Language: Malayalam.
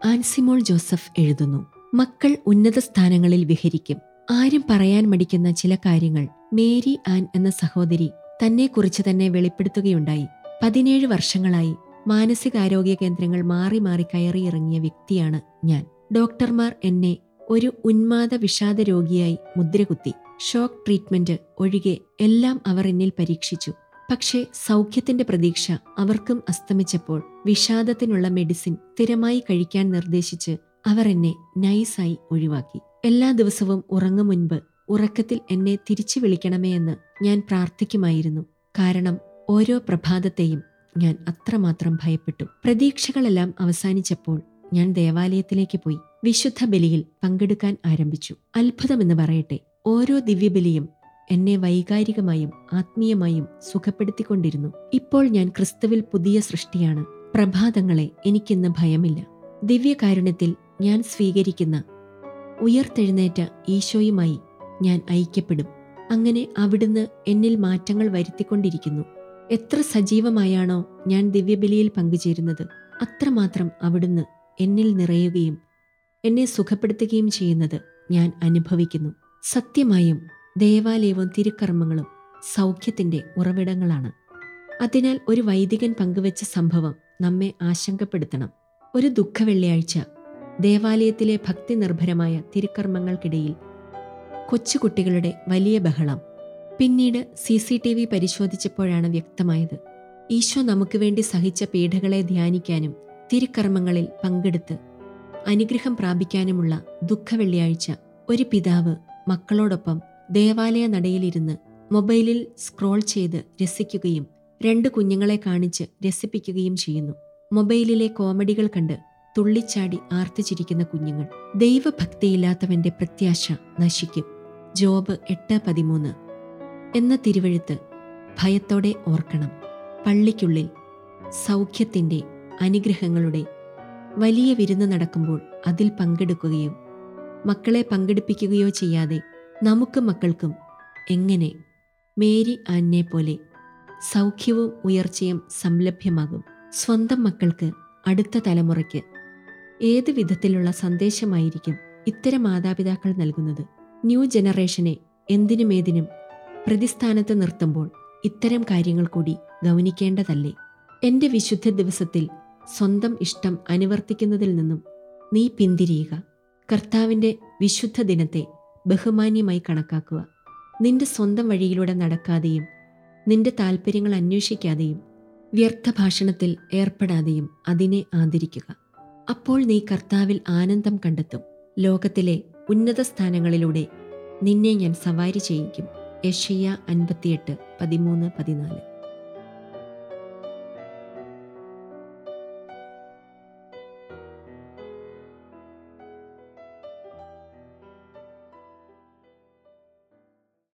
ആൻസിമോൾ ജോസഫ് എഴുതുന്നു മക്കൾ ഉന്നത സ്ഥാനങ്ങളിൽ വിഹരിക്കും ആരും പറയാൻ മടിക്കുന്ന ചില കാര്യങ്ങൾ മേരി ആൻ എന്ന സഹോദരി തന്നെക്കുറിച്ച് തന്നെ വെളിപ്പെടുത്തുകയുണ്ടായി പതിനേഴ് വർഷങ്ങളായി മാനസികാരോഗ്യ കേന്ദ്രങ്ങൾ മാറി മാറി കയറിയിറങ്ങിയ വ്യക്തിയാണ് ഞാൻ ഡോക്ടർമാർ എന്നെ ഒരു ഉന്മാദ വിഷാദ രോഗിയായി മുദ്രകുത്തി ഷോക്ക് ട്രീറ്റ്മെന്റ് ഒഴികെ എല്ലാം അവർ എന്നിൽ പരീക്ഷിച്ചു പക്ഷേ സൗഖ്യത്തിന്റെ പ്രതീക്ഷ അവർക്കും അസ്തമിച്ചപ്പോൾ വിഷാദത്തിനുള്ള മെഡിസിൻ സ്ഥിരമായി കഴിക്കാൻ നിർദ്ദേശിച്ച് അവർ എന്നെ നൈസായി ഒഴിവാക്കി എല്ലാ ദിവസവും ഉറങ്ങും മുൻപ് ഉറക്കത്തിൽ എന്നെ തിരിച്ചു വിളിക്കണമേ എന്ന് ഞാൻ പ്രാർത്ഥിക്കുമായിരുന്നു കാരണം ഓരോ പ്രഭാതത്തെയും ഞാൻ അത്രമാത്രം ഭയപ്പെട്ടു പ്രതീക്ഷകളെല്ലാം അവസാനിച്ചപ്പോൾ ഞാൻ ദേവാലയത്തിലേക്ക് പോയി വിശുദ്ധ ബലിയിൽ പങ്കെടുക്കാൻ ആരംഭിച്ചു അത്ഭുതമെന്ന് പറയട്ടെ ഓരോ ദിവ്യബലിയും എന്നെ വൈകാരികമായും ആത്മീയമായും സുഖപ്പെടുത്തിക്കൊണ്ടിരുന്നു ഇപ്പോൾ ഞാൻ ക്രിസ്തുവിൽ പുതിയ സൃഷ്ടിയാണ് പ്രഭാതങ്ങളെ എനിക്കിന്ന് ഭയമില്ല ദിവ്യകാരുണ്യത്തിൽ ഞാൻ സ്വീകരിക്കുന്ന ഉയർത്തെഴുന്നേറ്റ ഈശോയുമായി ഞാൻ ഐക്യപ്പെടും അങ്ങനെ അവിടുന്ന് എന്നിൽ മാറ്റങ്ങൾ വരുത്തിക്കൊണ്ടിരിക്കുന്നു എത്ര സജീവമായാണോ ഞാൻ ദിവ്യബലിയിൽ പങ്കുചേരുന്നത് അത്രമാത്രം അവിടുന്ന് എന്നിൽ നിറയുകയും എന്നെ സുഖപ്പെടുത്തുകയും ചെയ്യുന്നത് ഞാൻ അനുഭവിക്കുന്നു സത്യമായും ദേവാലയവും തിരുക്കർമ്മങ്ങളും സൗഖ്യത്തിന്റെ ഉറവിടങ്ങളാണ് അതിനാൽ ഒരു വൈദികൻ പങ്കുവച്ച സംഭവം നമ്മെ ആശങ്കപ്പെടുത്തണം ഒരു ദുഃഖവെള്ളിയാഴ്ച ദേവാലയത്തിലെ ഭക്തി നിർഭരമായ തിരുക്കർമ്മങ്ങൾക്കിടയിൽ കൊച്ചുകുട്ടികളുടെ വലിയ ബഹളം പിന്നീട് സി സി ടി വി പരിശോധിച്ചപ്പോഴാണ് വ്യക്തമായത് ഈശോ നമുക്ക് വേണ്ടി സഹിച്ച പീഡകളെ ധ്യാനിക്കാനും തിരുക്കർമ്മങ്ങളിൽ പങ്കെടുത്ത് അനുഗ്രഹം പ്രാപിക്കാനുമുള്ള ദുഃഖവെള്ളിയാഴ്ച ഒരു പിതാവ് മക്കളോടൊപ്പം ദേവാലയ നടയിലിരുന്ന് മൊബൈലിൽ സ്ക്രോൾ ചെയ്ത് രസിക്കുകയും രണ്ട് കുഞ്ഞുങ്ങളെ കാണിച്ച് രസിപ്പിക്കുകയും ചെയ്യുന്നു മൊബൈലിലെ കോമഡികൾ കണ്ട് തുള്ളിച്ചാടി ആർത്തിച്ചിരിക്കുന്ന കുഞ്ഞുങ്ങൾ ദൈവഭക്തിയില്ലാത്തവന്റെ പ്രത്യാശ നശിക്കും ജോബ് എട്ട് പതിമൂന്ന് എന്ന തിരുവഴുത്ത് ഭയത്തോടെ ഓർക്കണം പള്ളിക്കുള്ളിൽ സൗഖ്യത്തിന്റെ അനുഗ്രഹങ്ങളുടെ വലിയ വിരുന്ന് നടക്കുമ്പോൾ അതിൽ പങ്കെടുക്കുകയോ മക്കളെ പങ്കെടുപ്പിക്കുകയോ ചെയ്യാതെ നമുക്ക് മക്കൾക്കും എങ്ങനെ മേരി ആന്നെ പോലെ സൗഖ്യവും ഉയർച്ചയും സംലഭ്യമാകും സ്വന്തം മക്കൾക്ക് അടുത്ത തലമുറയ്ക്ക് ഏത് വിധത്തിലുള്ള സന്ദേശമായിരിക്കും ഇത്തരം മാതാപിതാക്കൾ നൽകുന്നത് ന്യൂ ജനറേഷനെ എന്തിനുമേതിനും പ്രതിസ്ഥാനത്ത് നിർത്തുമ്പോൾ ഇത്തരം കാര്യങ്ങൾ കൂടി ഗൗനിക്കേണ്ടതല്ലേ എന്റെ വിശുദ്ധ ദിവസത്തിൽ സ്വന്തം ഇഷ്ടം അനുവർത്തിക്കുന്നതിൽ നിന്നും നീ പിന്തിരിയുക കർത്താവിന്റെ വിശുദ്ധ ദിനത്തെ ബഹുമാന്യമായി കണക്കാക്കുക നിന്റെ സ്വന്തം വഴിയിലൂടെ നടക്കാതെയും നിന്റെ താൽപ്പര്യങ്ങൾ അന്വേഷിക്കാതെയും വ്യർത്ഥ ഭാഷണത്തിൽ ഏർപ്പെടാതെയും അതിനെ ആദരിക്കുക അപ്പോൾ നീ കർത്താവിൽ ആനന്ദം കണ്ടെത്തും ലോകത്തിലെ ഉന്നത സ്ഥാനങ്ങളിലൂടെ നിന്നെ ഞാൻ സവാരി ചെയ്യിക്കും യഷയ്യ അൻപത്തിയെട്ട് പതിമൂന്ന് പതിനാല്